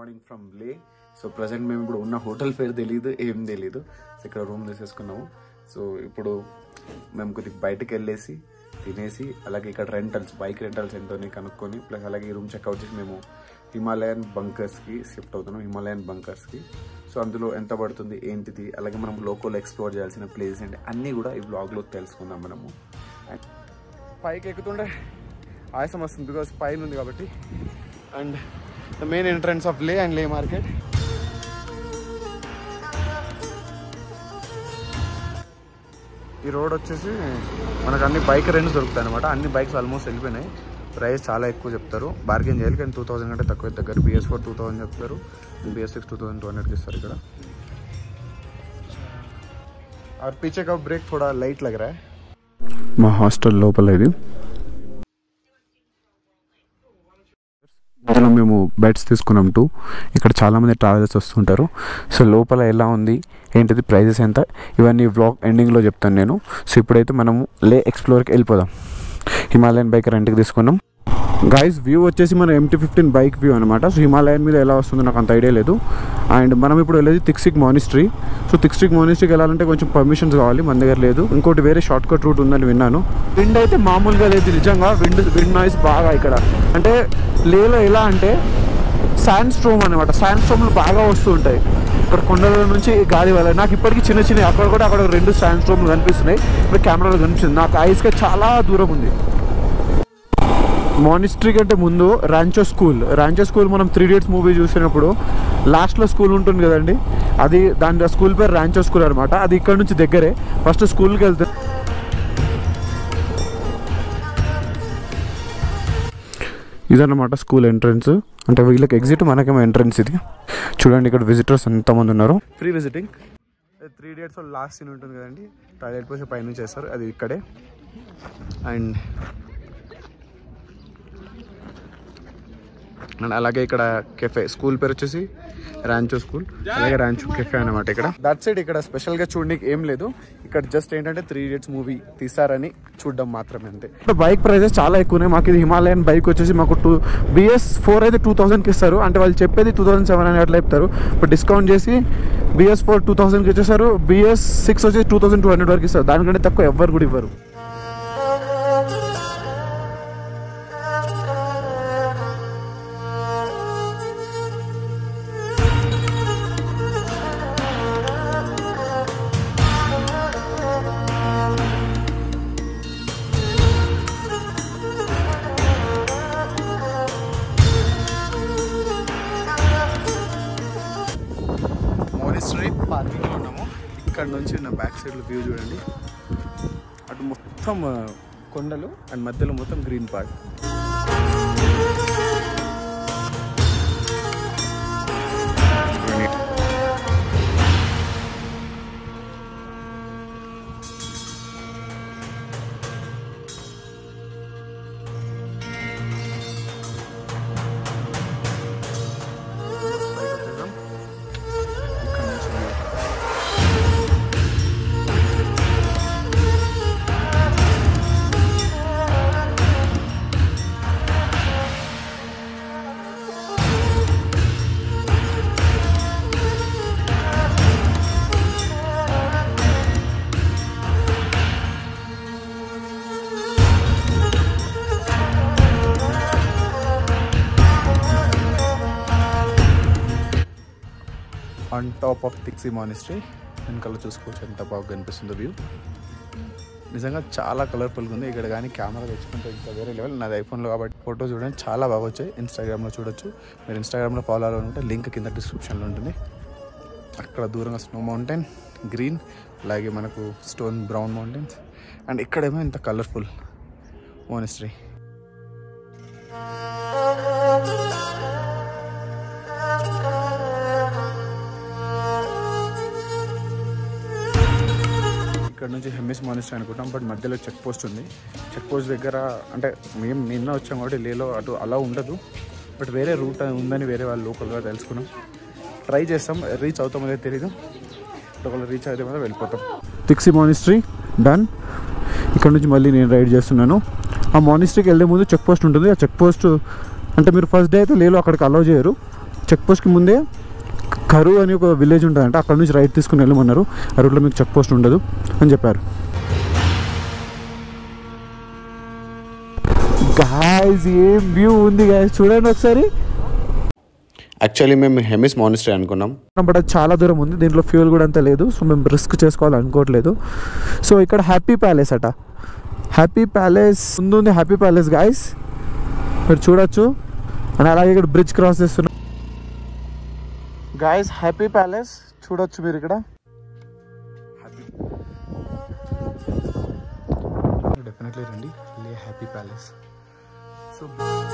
Morning from Leh so present మేము ఇప్పుడు ఉన్న హోటల్ పేరు తెలియదు ఏం తెలియదు సో ఇక్కడ రూమ్ తీసేసుకున్నాము సో ఇప్పుడు మేము కొద్దిగా బయటకు వెళ్ళేసి తినేసి అలాగే ఇక్కడ రెంటల్స్ బైక్ రెంటల్స్ ఎంతో కనుక్కొని ప్లస్ అలాగే ఈ రూమ్ చెక్అవుట్ చేసి మేము హిమాలయన్ బంకర్స్కి షిఫ్ట్ అవుతున్నాం హిమాలయన్ బంకర్స్కి సో అందులో ఎంత పడుతుంది ఏంటిది అలాగే మనం లోకల్ ఎక్స్ప్లోర్ చేయాల్సిన ప్లేస్ ఏంటి అన్నీ కూడా ఈ బ్లాగ్లో తెలుసుకుందాం మనము అండ్ పైకి ఎక్కుతుండే ఆయాసం వస్తుంది బికాస్ పైన ఉంది కాబట్టి and the main entrance of Leh and Leh market ఈ రోడ్ వచ్చేసి మనకు అన్ని బైక్ రెంట్స్ దొరుకుతాయి అనమాట అన్ని బైక్స్ ఆల్మోస్ట్ వెళ్ళిపోయినాయి ప్రైస్ చాలా ఎక్కువ చెప్తారు బార్గెన్ చేయాలి కానీ టూ థౌసండ్ కంటే తక్కువ దగ్గర బిఎస్ ఫోర్ టూ థౌసండ్ చెప్తారు BS six two thousand two హండ్రెడ్కి ఇస్తారు ఇక్కడ और पीछे का ब्रेक थोड़ा लाइट लग रहा है మా హాస్టల్ లోపల ఇది ఇందులో మేము బెడ్స్ తీసుకున్నాం టూ ఇక్కడ చాలామంది ట్రావెలర్స్ వస్తుంటారు సో లోపల ఎలా ఉంది ఏంటిది ప్రైజెస్ ఎంత ఇవన్నీ వ్లాగ్ ఎండింగ్లో చెప్తాను నేను సో ఇప్పుడైతే మనము లే ఎక్స్ప్లోర్కి వెళ్ళిపోదాం హిమాలయన్ బైక్ రెంట్కి తీసుకున్నాం గాయస్ వ్యూ వచ్చేసి మన ఎంటీ ఫిఫ్టీన్ బైక్ వ్యూ అనమాట సో హిమాలయన్ మీద ఎలా వస్తుందో నాకు అంత ఐడియా లేదు అండ్ మనం ఇప్పుడు వెళ్ళేది తిక్సిక్ మానిస్ట్రీ సో తిక్సిక్ మానిస్ట్రీకి వెళ్ళాలంటే కొంచెం పర్మిషన్స్ కావాలి మన దగ్గర లేదు ఇంకోటి వేరే షార్ట్ కట్ రూట్ ఉందని విన్నాను విండ్ అయితే మామూలుగా లేదు నిజంగా విండ్ విండ్ నాయిస్ బాగా ఇక్కడ అంటే లేలో ఎలా అంటే శాండ్ స్ట్రోమ్ అనమాట శాండ్ స్ట్రోమ్లు బాగా వస్తూ ఉంటాయి ఇక్కడ కొండల నుంచి గాలి వల్ల నాకు ఇప్పటికీ చిన్న చిన్న అక్కడ కూడా అక్కడ రెండు శాండ్ స్ట్రోమ్లు కనిపిస్తున్నాయి ఇప్పుడు కెమెరాలో కనిపిస్తుంది నాకు ఐస్గా చాలా దూరం ఉంది మానిస్ట్రీ కంటే ముందు రాంచో స్కూల్ రాంచో స్కూల్ మనం త్రీ డేట్స్ మూవీ చూసినప్పుడు లాస్ట్లో స్కూల్ ఉంటుంది కదండి అది దాని స్కూల్ పేరు రాంచో స్కూల్ అనమాట అది ఇక్కడ నుంచి దగ్గరే ఫస్ట్ స్కూల్కి వెళ్తే ఇదన్నమాట స్కూల్ ఎంట్రన్స్ అంటే వీళ్ళకి ఎగ్జిట్ మనకేమో ఎంట్రన్స్ ఇది చూడండి ఇక్కడ విజిటర్స్ ఎంతమంది ఉన్నారు free visiting three idiots last scene ఉంటుంది కదండి టాయిలెట్ పోసి పైనుంచి చేస్తారు అది ఇక్కడే అండ్ అండ్ అలాగే ఇక్కడ కెఫే స్కూల్ పేరు వచ్చేసి రాంచో స్కూల్ అలాగే రాంచో కెఫే అనమాట ఇక్కడ దట్ సైడ్ ఇక్కడ స్పెషల్ గా చూడడానికి ఏం లేదు ఇక్కడ జస్ట్ ఏంటంటే త్రీ ఇడియట్స్ మూవీ తీసారని చూడడం మాత్రమే అంతే బైక్ ప్రైజెస్ చాలా ఎక్కువ ఉన్నాయి మాకు ఇది హిమాలయన్ బైక్ వచ్చేసి మాకు టూ బిఎస్ ఫోర్ అయితే టూ థౌసండ్కి ఇస్తారు అంటే వాళ్ళు చెప్పేది టూ థౌసండ్ సెవెన్ హండ్రెడ్ అట్లా చెప్తారు ఇప్పుడు డిస్కౌంట్ చేసి బిఎస్ ఫోర్ టూ థౌసండ్కి ఇచ్చేసారు బిఎస్ సిక్స్ వచ్చేసి టూ థౌసండ్ టూ హండ్రెడ్ వరకు ఇస్తారు దానికంటే తక్కువ ఎవ్వరు కూడా ఇవ్వరు మోనిస్టరీ పార్కింగ్లో ఉన్నాము ఇక్కడ నుంచి నా బ్యాక్ సైడ్లో వ్యూ చూడండి అటు మొత్తం ఆ, కొండలు అండ్ మధ్యలో మొత్తం గ్రీన్ పార్ట్ ఇక్కడ నుంచి view. On top of Thiksey monastery వెనకాల చూసుకోవచ్చు ఎంత బాగా కనిపిస్తుందో వ్యూ నిజంగా చాలా కలర్ఫుల్గా ఉంది ఇక్కడ కానీ కెమెరా తెచ్చుకుంటే ఇంకా వేరే లెవెల్ నాది ఐఫోన్లో కాబట్టి ఫోటో చూడండి చాలా బాగా వచ్చాయి ఇన్స్టాగ్రామ్లో చూడొచ్చు మీరు ఇన్స్టాగ్రామ్లో ఫాలో అవ్వాలనుకుంటే లింక్ కింద డిస్క్రిప్షన్లో ఉంటుంది అక్కడ దూరంగా స్నో మౌంటైన్ గ్రీన్ అలాగే మనకు స్టోన్ బ్రౌన్ మౌంటైన్స్ అండ్ ఇక్కడేమో ఇంత కలర్ఫుల్ మోనిస్ట్రీ ఇక్కడ నుంచి హెమ్మిస్ మానిస్టర్ అనుకుంటాం బట్ మధ్యలో చెక్ పోస్ట్ ఉంది చెక్ పోస్ట్ దగ్గర అంటే మేము నిన్న వచ్చాం కాబట్టి లేలో అటు అలా ఉండదు బట్ వేరే రూట్ ఉందని వేరే వాళ్ళు లోకల్గా తెలుసుకున్నాం ట్రై చేస్తాం రీచ్ అవుతామో లేదో తెలీదు ఒకవేళ రీచ్ అయితే మాత్రం వెళ్ళిపోతాం తిక్సీ మానిస్ట్రీ డన్ ఇక్కడ నుంచి మళ్ళీ నేను రైడ్ చేస్తున్నాను ఆ మానిస్ట్రీకి వెళ్ళే ముందు చెక్ పోస్ట్ ఉంటుంది ఆ చెక్ పోస్ట్ అంటే మీరు ఫస్ట్ డే అయితే లేలో అక్కడికి అలౌ చేయరు చెక్ పోస్ట్కి ముందే కరు అని ఒక విలేజ్ ఉంటుందంట అక్కడ నుంచి రైట్ తీసుకుని వెళ్ళమన్నారు ఆ రూట్లో మీకు చెక్ పోస్ట్ ఉండదు అని చెప్పారు గాయస్ ఏం వ్యూ ఉంది గాయస్ చూడండి ఒకసారి యాక్చువల్లీ మేము హెమిస్ మానిస్ట్రీ అనుకున్నాం బట్ అది చాలా దూరం ఉంది దీంట్లో ఫ్యూల్ కూడా అంత లేదు సో మేము రిస్క్ చేసుకోవాలి అనుకోవట్లేదు సో ఇక్కడ హ్యాపీ ప్యాలెస్ అట హ్యాపీ ప్యాలెస్ ముందు ఉంది హ్యాపీ ప్యాలెస్ గాయస్ మీరు చూడొచ్చు అని అలాగే ఇక్కడ బ్రిడ్జ్ క్రాస్ చేస్తున్నాం గాయస్ హ్యాపీ ప్యాలెస్ చూడొచ్చు మీరు ఇక్కడ డెఫినెట్లీ రండి Leh happy palace so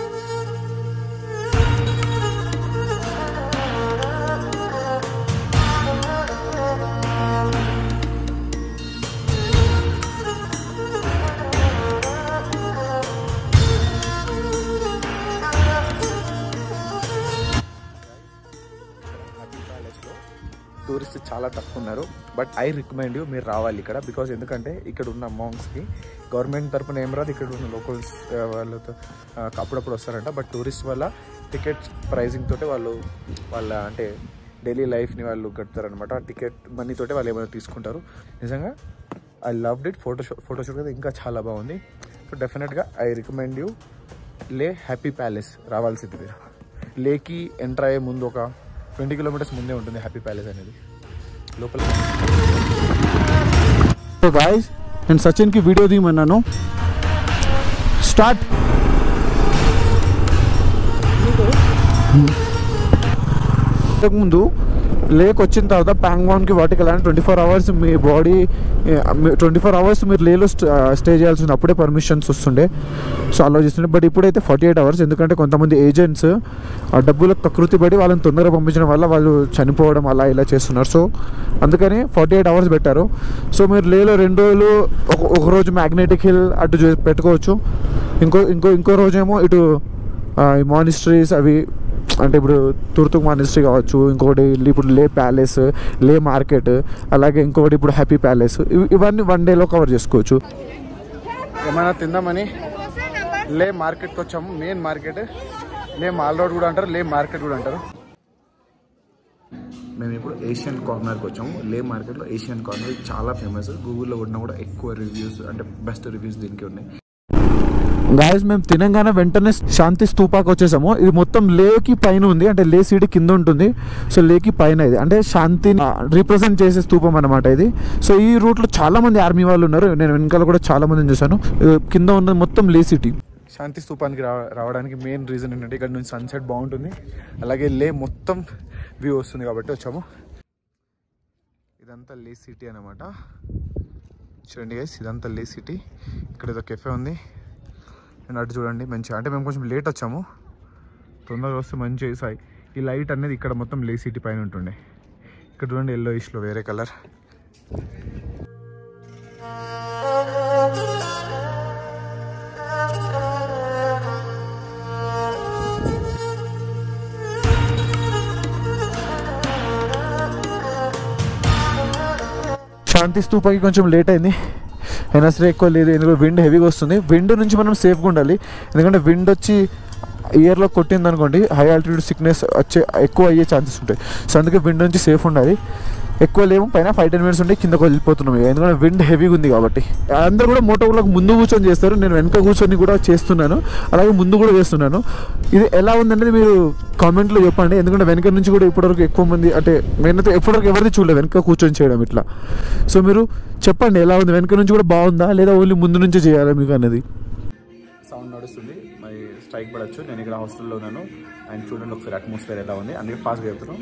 happy ప్యాలెస్లో టూరిస్ట్ చాలా తక్కువ ఉన్నారు బట్ ఐ రికమెండ్ యూ మీరు రావాలి ఇక్కడ బికాజ్ ఎందుకంటే ఇక్కడ ఉన్న అమౌంట్స్కి గవర్నమెంట్ తరపున ఏం రాదు ఇక్కడ ఉన్న లోకల్స్ వాళ్ళతో ఆ, అప్పుడప్పుడు వస్తారంట బట్ టూరిస్ట్ వల్ల టికెట్ ప్రైజింగ్ తోటే వాళ్ళు వాళ్ళ అంటే డైలీ లైఫ్ని వాళ్ళు కడతారనమాట ఆ టికెట్ మనీ తోటే వాళ్ళు ఏమైనా తీసుకుంటారు నిజంగా I loved it photoshoot photoshoot కదా ఇంకా చాలా బాగుంది సో డెఫినెట్గా I recommend you Leh happy palace రావాల్సింది మీరు లేకి ఎంటర్ అయ్యే ముందు ఒక ట్వంటీ కిలోమీటర్స్ ముందే ఉంటుంది హ్యాపీ ప్యాలెస్ అనేది లోపల సో గాయస్ నేను సచిన్కి వీడియో తీయమన్నాను స్టార్ట్ ముందు లేక్ వచ్చిన తర్వాత ప్యాంగ్వాన్కి వాటికి వెళ్ళాలని ట్వంటీ ఫోర్ అవర్స్ మీ బాడీ ట్వంటీ ఫోర్ అవర్స్ మీరు లేలో స్టే చేయాల్సి ఉంది అప్పుడే పర్మిషన్స్ వస్తుండే సో అలా చేస్తుండే బట్ ఇప్పుడైతే ఫార్టీ ఎయిట్ అవర్స్ ఎందుకంటే కొంతమంది ఏజెంట్స్ ఆ డబ్బులకు ప్రకృతి పడి వాళ్ళని తొందరగా పంపించడం వల్ల వాళ్ళు చనిపోవడం అలా ఇలా చేస్తున్నారు సో అందుకని ఫార్టీ ఎయిట్ అవర్స్ పెట్టారు సో మీరు లేలో రెండు రోజులు ఒక ఒక రోజు మ్యాగ్నెటిక్ హిల్ అటు చూ- పెట్టుకోవచ్చు ఇంకో ఇంకో ఇంకో రోజేమో ఇటు మానిస్ట్రీస్ అవి అంటే ఇప్పుడు తుర్తుక్ మానిస్ట్రీ కావచ్చు ఇంకొకటి ఇప్పుడు లే ప్యాలెస్ లే మార్కెట్ అలాగే ఇంకొకటి ఇప్పుడు హ్యాపీ ప్యాలెస్ ఇవి- ఇవన్నీ వన్ డేలో కవర్ చేసుకోవచ్చు ఏమైనా తిందామని లే మార్కెట్కి వచ్చాము main market Leh mall road కూడా అంటారు లే మార్కెట్ కూడా అంటారు మేము ఇప్పుడు ఏషియన్ కార్నర్కి వచ్చాము లే మార్కెట్లో ఏషియన్ కార్నర్ చాలా ఫేమస్ గూగుల్లో కొట్టినా కూడా ఎక్కువ రివ్యూస్ అంటే బెస్ట్ రివ్యూస్ దీనికి ఉన్నాయి గాయస్ మేము తినంగానే వెంటనే శాంతి స్తూపాకి వచ్చేసాము ఇది మొత్తం లేకి పైన ఉంది అంటే లే సిటీ కింద ఉంటుంది సో లేకి పైన ఇది అంటే శాంతిని రిప్రజెంట్ చేసే స్తూపం అనమాట ఇది సో ఈ రూట్లో చాలా మంది ఆర్మీ వాళ్ళు ఉన్నారు నేను వెనకాల కూడా చాలా మందిని చూశాను ఇది కింద ఉన్నది మొత్తం లే సిటీ శాంతి స్తూపానికి రా రావడానికి మెయిన్ రీజన్ ఏంటంటే ఇక్కడ నుంచి సన్సెట్ బాగుంటుంది అలాగే లే మొత్తం వ్యూ వస్తుంది కాబట్టి వచ్చాము ఇదంతా లే సిటీ అనమాట చూడండి గైస్ ఇదంతా లే సిటీ ఇక్కడ ఏదో కెఫే ఉంది అండ్ అటు చూడండి మంచిగా అంటే మేము కొంచెం లేట్ వచ్చాము తొందరగా వస్తే మంచిగా సాయి ఈ లైట్ అనేది ఇక్కడ మొత్తం లే సిటీ పైన ఉంటుండే ఇక్కడ చూడండి ఎల్లో ఇష్లో వేరే కలర్ శాంతి స్తూపాకి కొంచెం లేట్ అయింది అయినా సరే ఎక్కువ లేదు ఎందుకంటే విండ్ హెవీగా వస్తుంది విండ్ నుంచి మనం సేఫ్గా ఉండాలి ఎందుకంటే విండ్ వచ్చి ఇయర్లో కొట్టింది అనుకోండి హై ఆల్టిట్యూడ్ సిక్నెస్ వచ్చే ఎక్కువ అయ్యే ఛాన్సెస్ ఉంటాయి సో అందుకే విండ్ నుంచి సేఫ్ ఉండాలి ఎక్కువ లేవు పైన ఫైవ్ టెన్ మినిట్స్ ఉంటే కిందకు వెళ్ళిపోతున్నాం ఇక. ఎందుకంటే విండ్ హెవీగా ఉంది కాబట్టి అందరూ కూడా మోటోలకు ముందు కూర్చొని చేస్తారు నేను వెనక కూర్చొని కూడా చేస్తున్నాను అలాగే ముందు కూడా చేస్తున్నాను ఇది ఎలా ఉందనేది మీరు కామెంట్లో చెప్పండి ఎందుకంటే వెనక నుంచి కూడా ఇప్పటివరకు ఎక్కువ మంది అంటే నేనైతే ఎప్పటివరకు ఎవరిది చూడలేదు వెనక కూర్చొని చేయడం ఇట్లా సో మీరు చెప్పండి ఎలా ఉంది వెనక నుంచి కూడా బాగుందా లేదా ఓన్లీ ముందు నుంచే చేయాలా మీకు అనేది సౌండ్ నడుస్తుంది మరి స్ట్రైక్ పడచ్చు నేను ఇక్కడ హాస్టల్లో ఉన్నాను అండ్ చూడండి ఒకసారి అట్మాస్ఫియర్ ఎలా ఉంది అందుకే ఫాస్ట్గా చెప్తున్నాను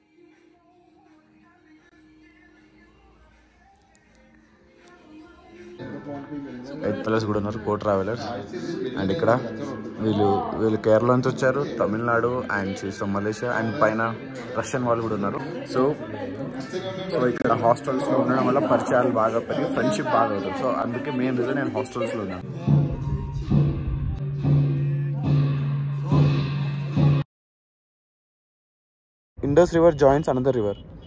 ఎయిత్ ప్లస్ కూడా ఉన్నారు కో ట్రావెలర్స్ అండ్ ఇక్కడ వీళ్ళు వీళ్ళు కేరళ నుంచి వచ్చారు తమిళనాడు అండ్ చూస్తాం మలేషియా అండ్ పైన రష్యన్ వాళ్ళు కూడా ఉన్నారు సో సో ఇక్కడ హాస్టల్స్లో ఉండడం వల్ల పరిచయాలు బాగా పెరిగి ఫ్రెండ్షిప్ బాగా అవుతుంది సో అందుకే మెయిన్ రీజన్ నేను హాస్టల్స్లో ఉన్నాను Indus river joins another river